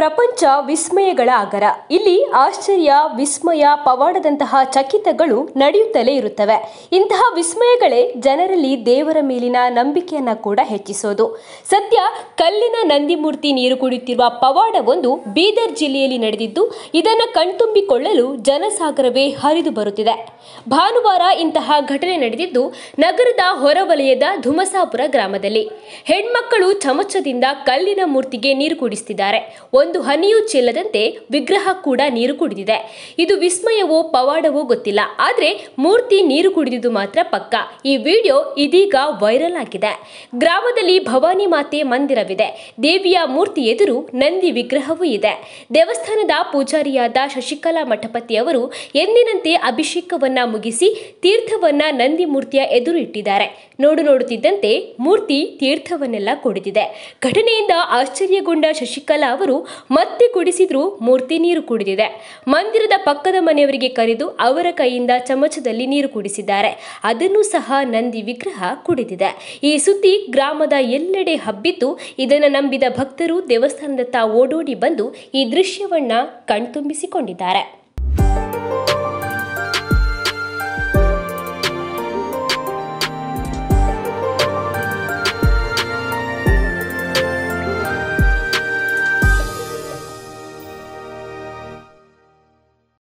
ಪ್ರಪಂಚ ವಿಸ್ಮಯಗಳ ಆಗರ ಇಲ್ಲಿ ಆಶ್ಚರ್ಯ ವಿಸ್ಮಯ ಪವಾಡದಂತಹ ಚಕಿತಗಳು ನಡೆಯುತ್ತಲೇ ಇರುತ್ತವೆ ಇಂತಹ ವಿಸ್ಮಯಗಳೇ ಜನರಲ್ಲಿ ದೇವರ ಮೇಲಿನ ನಂಬಿಕೆಯನ್ನ ಕೂಡ ಹೆಚ್ಚಿಸೋದು ಸದ್ಯ ಕಲ್ಲಿನ ನಂದಿಮೂರ್ತಿ ನೀರು ಕುಡಿಯುತ್ತಿರುವ ಪವಾಡವೊಂದು ಬೀದರ್ ಜಿಲ್ಲೆಯಲ್ಲಿ ನಡೆದಿದ್ದು ಇದನ್ನು ಕಣ್ತುಂಬಿಕೊಳ್ಳಲು ಜನಸಾಗರವೇ ಹರಿದು ಬರುತ್ತಿದೆ ಭಾನುವಾರ ಇಂತಹ ಘಟನೆ ನಡೆದಿದ್ದು ನಗರದ ಹೊರವಲಯದ ಧುಮಸಾಪುರ ಗ್ರಾಮದಲ್ಲಿ ಹೆಣ್ಮಕ್ಕಳು ಚಮಚದಿಂದ ಕಲ್ಲಿನ ಮೂರ್ತಿಗೆ ನೀರು ಕುಡಿಸುತ್ತಿದ್ದಾರೆ ಒಂದು ಹನಿಯೂ ಚೆಲ್ಲದಂತೆ ವಿಗ್ರಹ ಕೂಡ ನೀರು ಕುಡಿದಿದೆ ಇದು ವಿಸ್ಮಯವೋ ಪವಾಡವೋ ಗೊತ್ತಿಲ್ಲ ಆದ್ರೆ ಮೂರ್ತಿ ನೀರು ಕುಡಿದಿದ್ದು ಮಾತ್ರ ಪಕ್ಕ ಈ ವಿಡಿಯೋ ಇದೀಗ ವೈರಲ್ ಆಗಿದೆ ಗ್ರಾಮದಲ್ಲಿ ಭವಾನಿ ಮಾತೆ ಮಂದಿರವಿದೆ ದೇವಿಯ ಮೂರ್ತಿ ಎದುರು ನಂದಿ ವಿಗ್ರಹವೂ ಇದೆ ದೇವಸ್ಥಾನದ ಪೂಜಾರಿಯಾದ ಶಶಿಕಲಾ ಮಠಪತಿ ಅವರು ಎಂದಿನಂತೆ ಅಭಿಷೇಕವನ್ನ ಮುಗಿಸಿ ತೀರ್ಥವನ್ನ ನಂದಿ ಮೂರ್ತಿಯ ಎದುರು ಇಟ್ಟಿದ್ದಾರೆ ನೋಡು ನೋಡುತ್ತಿದ್ದಂತೆ ಮೂರ್ತಿ ತೀರ್ಥವನ್ನೆಲ್ಲ ಕುಡಿದಿದೆ ಘಟನೆಯಿಂದ ಆಶ್ಚರ್ಯಗೊಂಡ ಶಶಿಕಲಾ ಅವರು ಮತ್ತೆ ಕುಡಿಸಿದ್ರೂ ಮೂರ್ತಿ ನೀರು ಕುಡಿದಿದೆ ಮಂದಿರದ ಪಕ್ಕದ ಮನೆಯವರಿಗೆ ಕರೆದು ಅವರ ಕೈಯಿಂದ ಚಮಚದಲ್ಲಿ ನೀರು ಕುಡಿಸಿದ್ದಾರೆ ಅದನ್ನು ಸಹ ನಂದಿ ವಿಗ್ರಹ ಕುಡಿದಿದೆ ಈ ಸುದ್ದಿ ಗ್ರಾಮದ ಎಲ್ಲೆಡೆ ಹಬ್ಬಿದ್ದು ಇದನ್ನು ನಂಬಿದ ಭಕ್ತರು ದೇವಸ್ಥಾನದತ್ತ ಓಡೋಡಿ ಬಂದು ಈ ದೃಶ್ಯವನ್ನ ಕಣ್ತುಂಬಿಸಿಕೊಂಡಿದ್ದಾರೆ